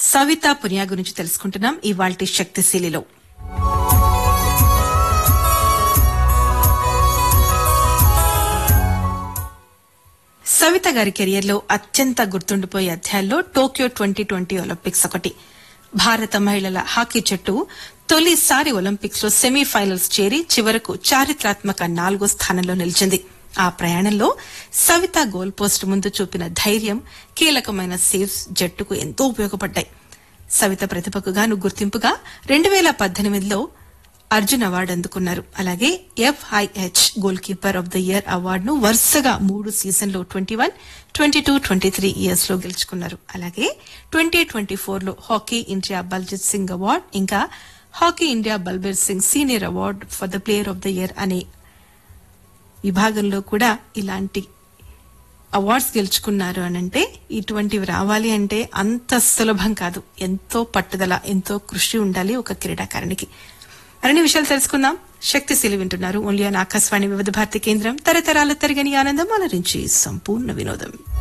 సవితా పునియా గురించి తెలుసుకుంటున్నాం ఇవాల్టి శక్తిశీలిలో సవిత గారి కెరియర్లో అత్యంత గుర్తుండిపోయే అధ్యాయాల్లో టోక్యో ట్వంటీ ట్వంటీ ఒలింపిక్స్ ఒకటి భారత మహిళల హాకీ జట్టు తొలిసారి ఒలింపిక్స్ లో సెమీఫైనల్స్ చేరి చివరకు చారిత్రాత్మక నాలుగో స్థానంలో నిలిచింది ఆ ప్రయాణంలో సవిత గోల్ పోస్ట్ ముందు చూపిన ధైర్యం కీలకమైన సేవ్స్ జట్టుకు ఎంతో ఉపయోగపడ్డాయి సవిత ప్రతిభకు గాను గుర్తింపుగా రెండు వేల పద్దెనిమిదిలో అర్జున్ అవార్డు అందుకున్నారు అలాగే FIH goal keeper of the year అవార్డును వరుసగా మూడు సీజన్లో twenty one twenty two twenty three years లో గెలుచుకున్నారు అలాగే ట్వంటీ ట్వంటీ ఫోర్ లో hockey India Baljit Singh award ఇంకా hockey India Balbir Singh senior award for the player of the year అనే విభాగంలో కూడా ఇలాంటి అవార్డ్స్ గెలుచుకున్నారు అనంటే ఇటువంటివి రావాలి అంటే అంత సులభం కాదు ఎంతో పట్టుదల ఎంతో కృషి ఉండాలి ఒక క్రీడాకారునికి అన్ని విషయాలు తెలుసుకుందాం శక్తిశీలి వింటున్నారు ఓన్లీ ఆన్ ఆకాశవాణి వివిధ భారతి కేంద్రం తరతరాల తరగని ఆనందం అలరించి సంపూర్ణ వినోదం